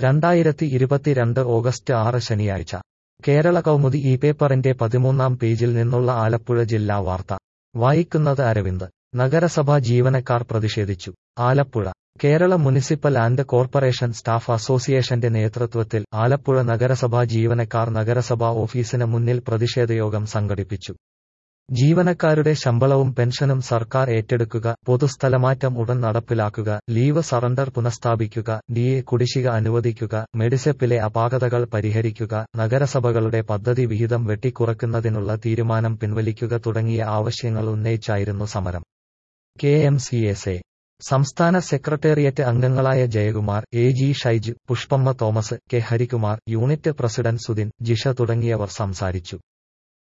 രണ്ടായിരത്തി ഇരുപത്തിരണ്ട് ഓഗസ്റ്റ് ആറ് ശനിയാഴ്ച കേരള കൗമുദി ഈ പേപ്പറിന്റെ പതിമൂന്നാം പേജിൽ നിന്നുള്ള ആലപ്പുഴ ജില്ലാ വാർത്ത വായിക്കുന്നത് അരവിന്ദ് നഗരസഭാ ജീവനക്കാർ പ്രതിഷേധിച്ചു Alappuzha Kerala municipal and corporation staff അസോസിയേഷന്റെ നേതൃത്വത്തിൽ ആലപ്പുഴ നഗരസഭാ ജീവനക്കാർ നഗരസഭാ ഓഫീസിന് മുന്നിൽ പ്രതിഷേധയോഗം സംഘടിപ്പിച്ചു ജീവനക്കാരുടെ ശമ്പളവും പെൻഷനും സർക്കാർ ഏറ്റെടുക്കുക പൊതുസ്ഥലമാറ്റം ഉടൻ നടപ്പിലാക്കുക ലീവ് സറണ്ടർ പുനഃസ്ഥാപിക്കുക ഡിഎ കുടിശ്ശിക അനുവദിക്കുക മെഡിസെപ്പിലെ അപാകതകൾ പരിഹരിക്കുക നഗരസഭകളുടെ പദ്ധതി വിഹിതം വെട്ടിക്കുറക്കുന്നതിനുള്ള തീരുമാനം പിൻവലിക്കുക തുടങ്ങിയ ആവശ്യങ്ങൾ ഉന്നയിച്ചായിരുന്നു സമരം K M C S A സംസ്ഥാന സെക്രട്ടേറിയറ്റ് അംഗങ്ങളായ Jayakumar A G Shaij Pushpamma Thomas K Harikumar unit president Sudin Jisha തുടങ്ങിയവർ സംസാരിച്ചു